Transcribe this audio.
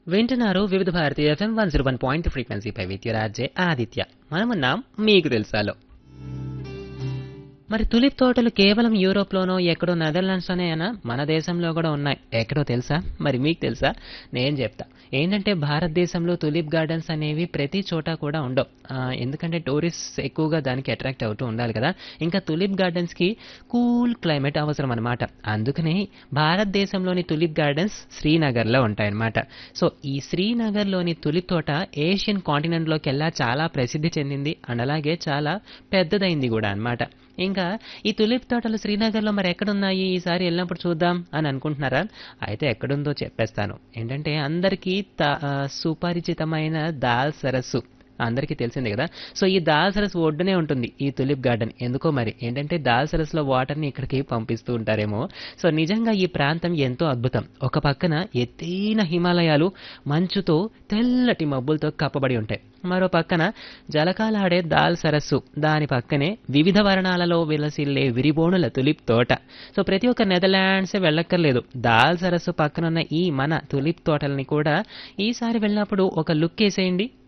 వింటున్నారు Vividh Bharati FM one zero one point ఫ్రీక్వెన్సీపై విద్యురాజే ఆదిత్య మనమున్నాం మీకు తెలుసాలో మరి తులిప్ తోటలు కేవలం యూరోప్లోనో ఎక్కడో నెదర్లాండ్స్లోనేనా మన దేశంలో కూడా ఉన్నాయి ఎక్కడో తెలుసా మరి మీకు తెలుసా నేను చెప్తా ఏంటంటే భారతదేశంలో తులిప్ గార్డెన్స్ అనేవి ప్రతి చోట కూడా ఉండవు ఆ, ఎందుకంటే టూరిస్ట్ ఎక్కువగా దానికి అట్రాక్ట్ అవుతూ ఉండాలి కదా ఇంకా తులిప్ గార్డెన్స్కి కూల్ క్లైమేట్ అవసరం అనమాట అందుకనే భారతదేశంలోని తులిప్ గార్డెన్స్ శ్రీనగర్లో ఉంటాయన్నమాట సో ఈ శ్రీనగర్లోని తులిప్ తోట ఏషియన్ కాంటినెంట్లోకి వెళ్ళా చాలా ప్రసిద్ధి చెందింది అండ్ అలాగే చాలా పెద్దదైంది కూడా అన్నమాట ఇంకా ఈ తులిప్ తోటలు శ్రీనగర్లో మరి ఎక్కడున్నాయి ఈసారి వెళ్ళినప్పుడు చూద్దాం అని అనుకుంటున్నారా అయితే ఎక్కడుందో చెప్పేస్తాను ఏంటంటే అందరికీ త- ఆ, సుపరిచితమైన దాల్ సరస్సు అందరికీ తెలిసిందే కదా సో ఈ దాల్ సరస్సు ఒడ్డునే ఉంటుంది ఈ తులిప్ గార్డెన్ ఎందుకో మరి ఏంటంటే దాల్ సరస్సులో వాటర్ని ఇక్కడికి పంపిస్తూ ఉంటారేమో సో నిజంగా ఈ ప్రాంతం ఎంతో అద్భుతం ఒక పక్కన ఎత్తైన హిమాలయాలు మంచుతో తెల్లటి మబ్బులతో కప్పబడి ఉంటాయి మరో పక్కన జలకాలాడే దాల్ సరస్సు దాని పక్కనే వివిధ వర్ణాలలో విలసిల్లే విరిబోనుల తులిప్ తోట సో ప్రతి ఒక్క నెదర్లాండ్సే వెళ్ళక్కర్లేదు దాల్ సరస్సు పక్కనున్న ఈ మన తులిప్ తోటల్ని కూడా ఈసారి వెళ్ళినప్పుడు ఒక లుక్ వేసేయండి